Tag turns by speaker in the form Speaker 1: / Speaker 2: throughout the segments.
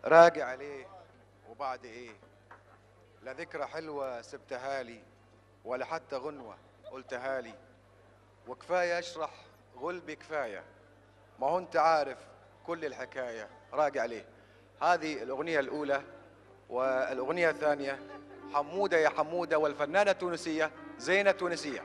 Speaker 1: راجع عليه وبعد ايه لا ذكرى حلوة سبتها لي ولا حتى غنوة قلتها لي وكفاية اشرح غلبي كفاية ما هو انت عارف كل الحكاية راجع عليه هذه الأغنية الأولى والأغنية الثانية حمودة يا حمودة والفنانة التونسية زينة تونسية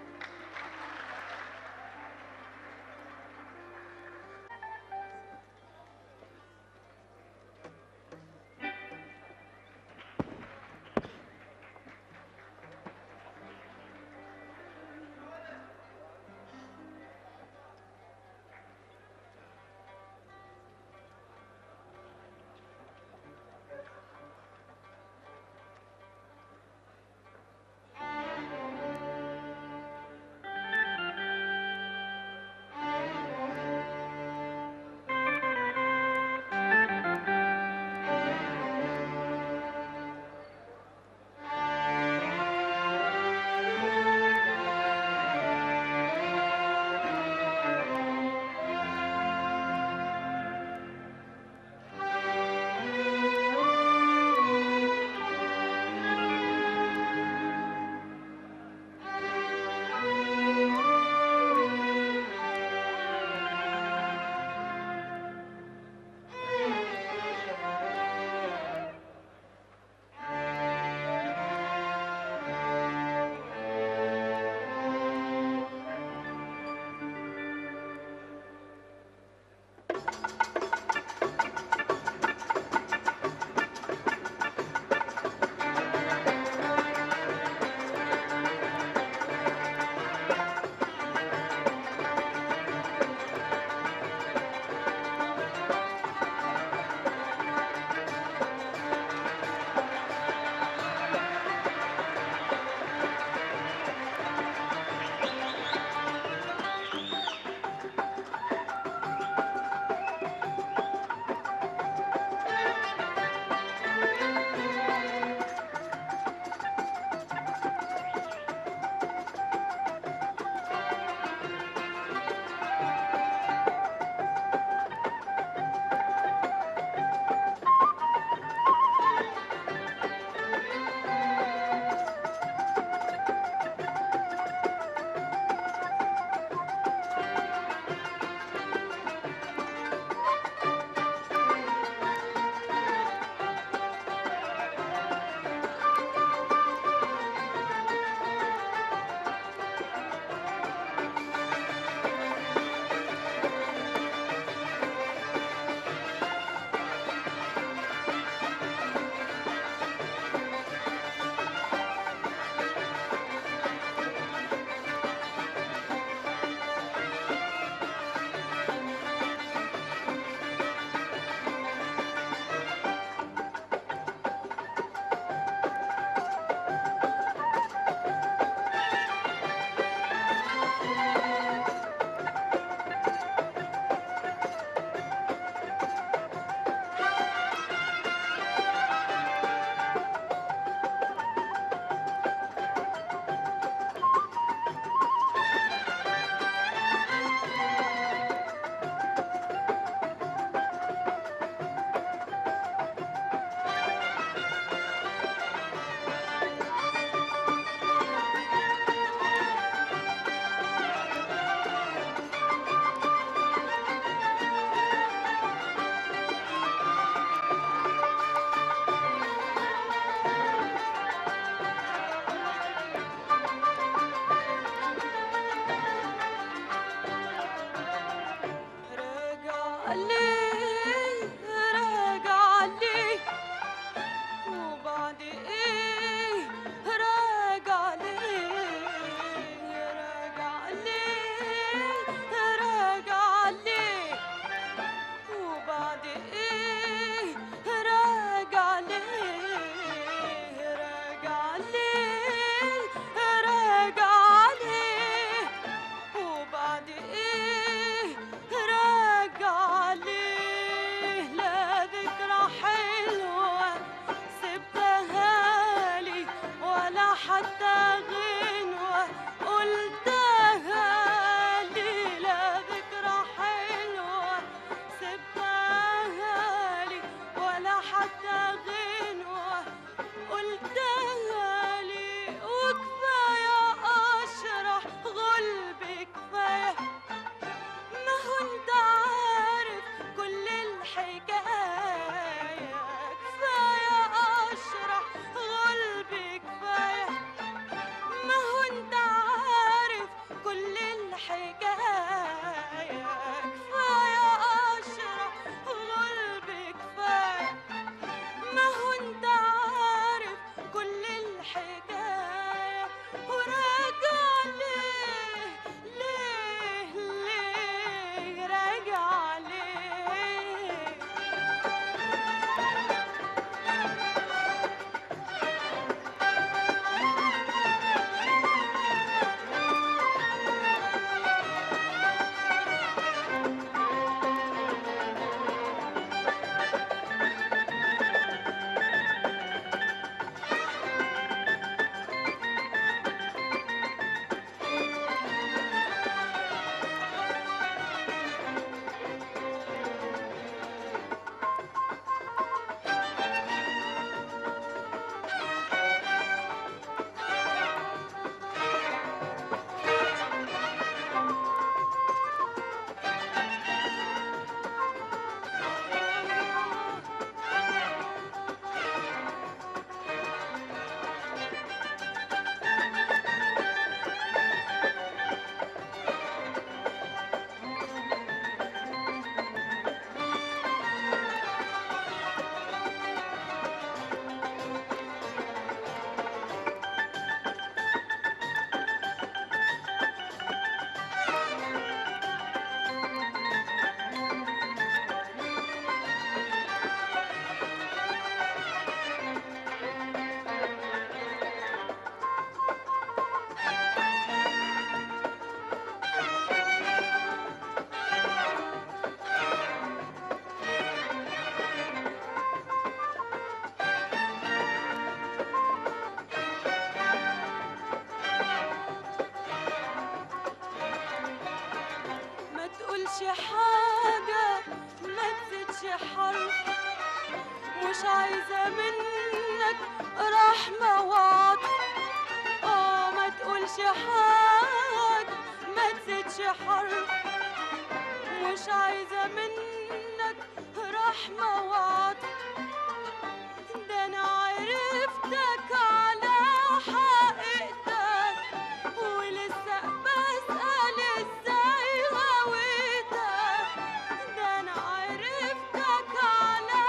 Speaker 2: حاجة ما تزيدش حرف مش عايزة منك رحمة وعطف اه ما تقولش حاجة ما تزيدش حرف مش عايزة منك رحمة وعطف ده انا عرفتك على حقيقتك ولسه بسأل ازاي غويتك ده انا عرفتك على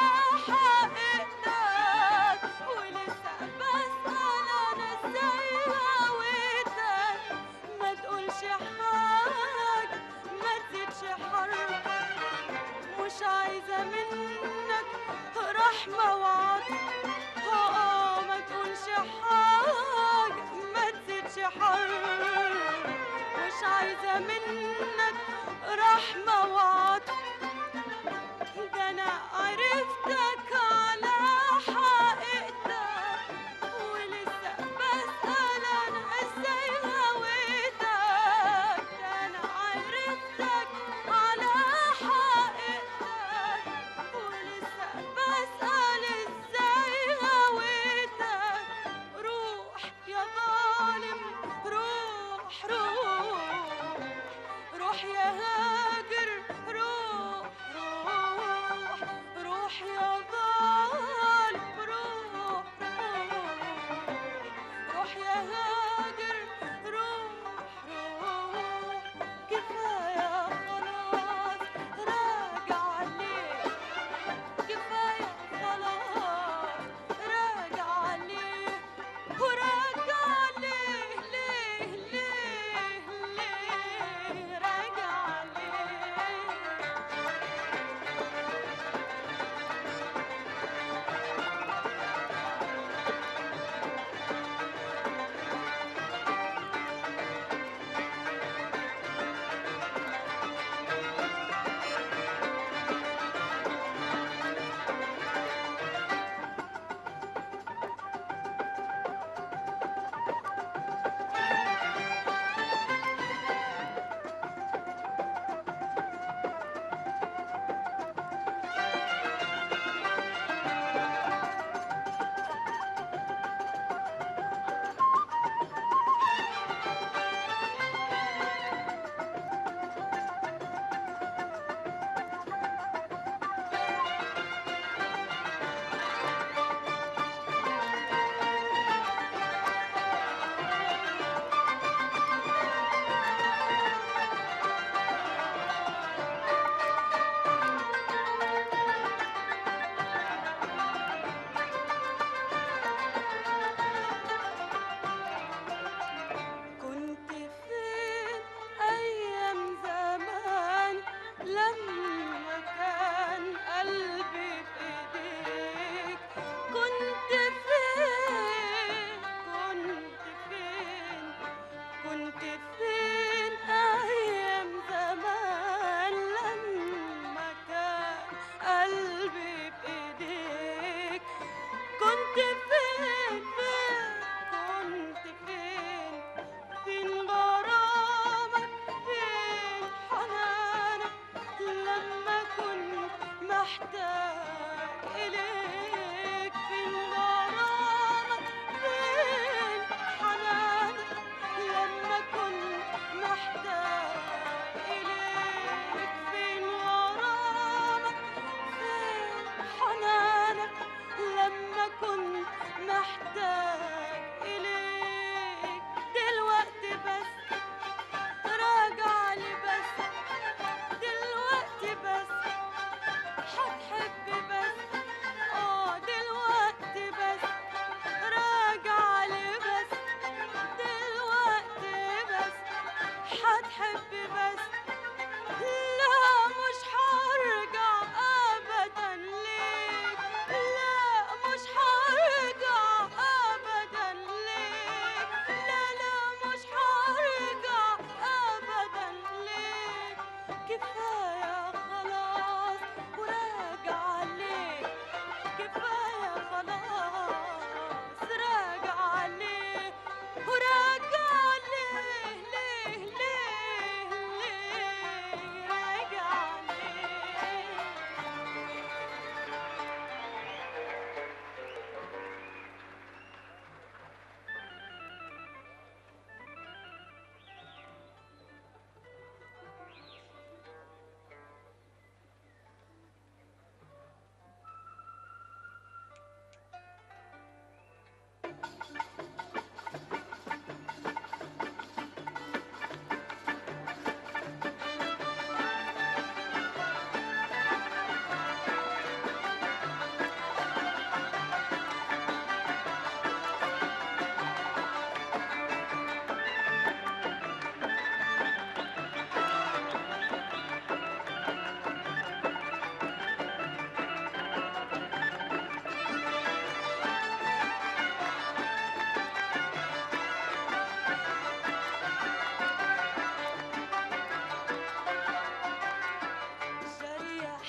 Speaker 2: حقيقتك ولسه بسأل انا ازاي غويتك ما تقولش حاجة ما تزيدش حرف مش عايزة منك رحمة وعطف اه ما تقولش حاجة ما تزيدش حرف مش عايزة منك رحمة وعطف ده انا عرفتك على حقيقتك ولسه بسأل انا ازاي هويتك ده انا عرفتك على حقيقتك ولسه بسأل ازاي هويتك روح يا ظالم روح روح روح يا هاجر روح روح روح يا ظالم روح روح روح يا هاجر روح روح كفاية خلاص راجع ليه كفاية خلاص راجع ليه وراجع ليه ليه ليه ليه راجع ليه كنت فين أيام زمان لما كان قلبي بإيديك كنت فين كنت فين كنت فين أيام زمان لما كان قلبي بإيديك كنت فين فين كنت فين فين غرامك فين حنانك لما كنت محتاج إليك فين غرامك فين حنانك لما كنت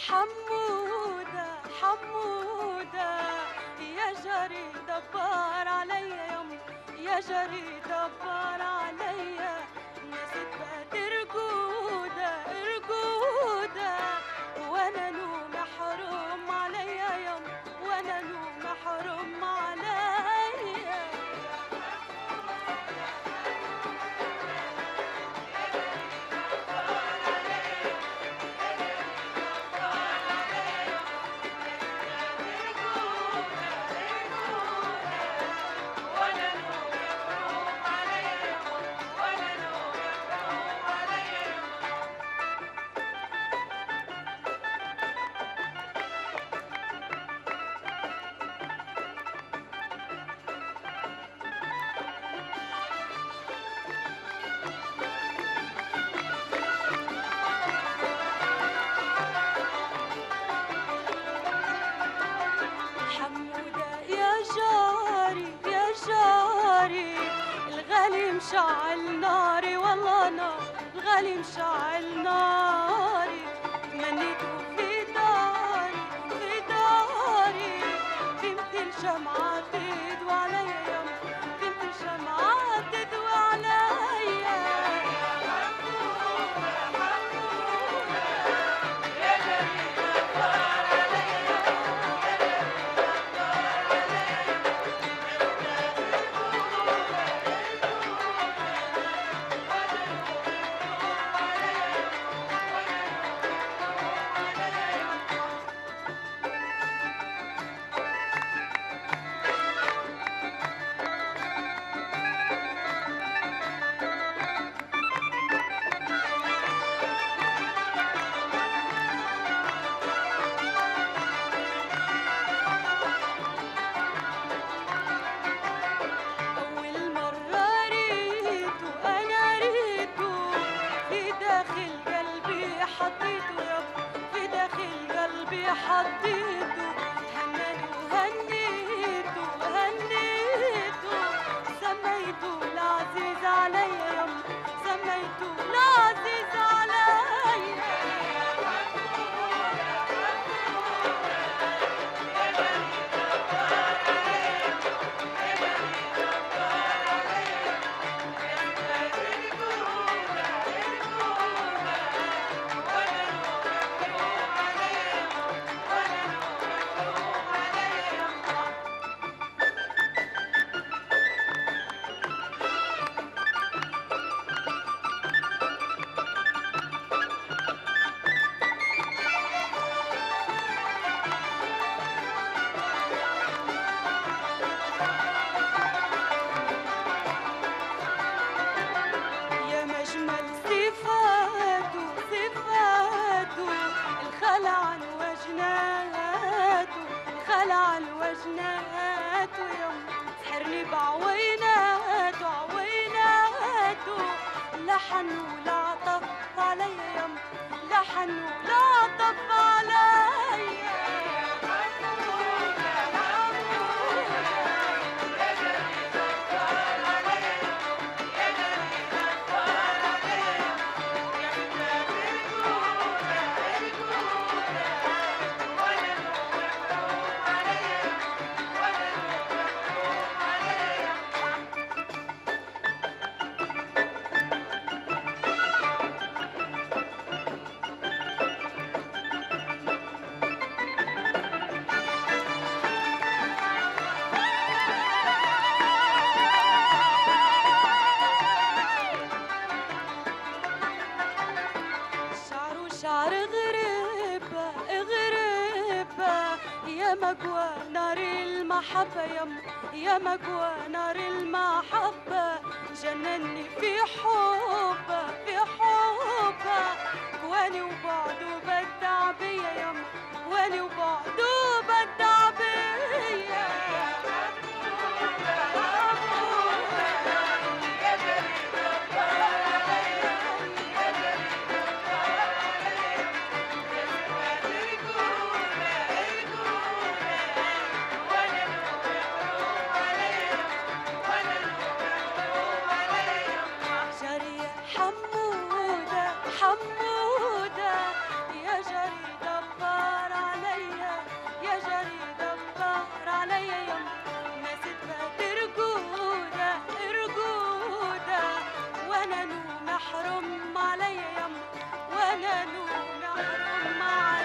Speaker 2: حمودة حمودة يا جري دبر عليا يم يا جري دبر عليا نسيت بقى رجودة رجودة وانا نوم محروم عليا يم وانا نوم محروم عليا حمودة يا جاري يا جاري الغالي مشعل ناري والله نار الغالي مشعل ناري تمنيته في داري في داري في مثل شمعة تدوى عليا يم في مثل شمعة تدوى عليا أول مرة ريته أنا ريته في داخل قلبي حطيته يب في داخل قلبي حطيته هناني وهنيته وهنيته سميته العزيز عليا يم سميته العزيز عليا يا مجمل صفاته صفاته الخلع وجناته الخلع وجناته يوم سحرني بعويناته عويناته لحن ولعطف عليا يوم لحن ولعطف عليا شعره شعر غريبة غريبة يا مقوى نار المحبة يا يا مقوى نار المحبة جنني في حبه في حبه واني وبعده بدع بيا يا واني وبعده بدع بيا جري حمودة حمودة يا جري دبر حنان ومحروم مع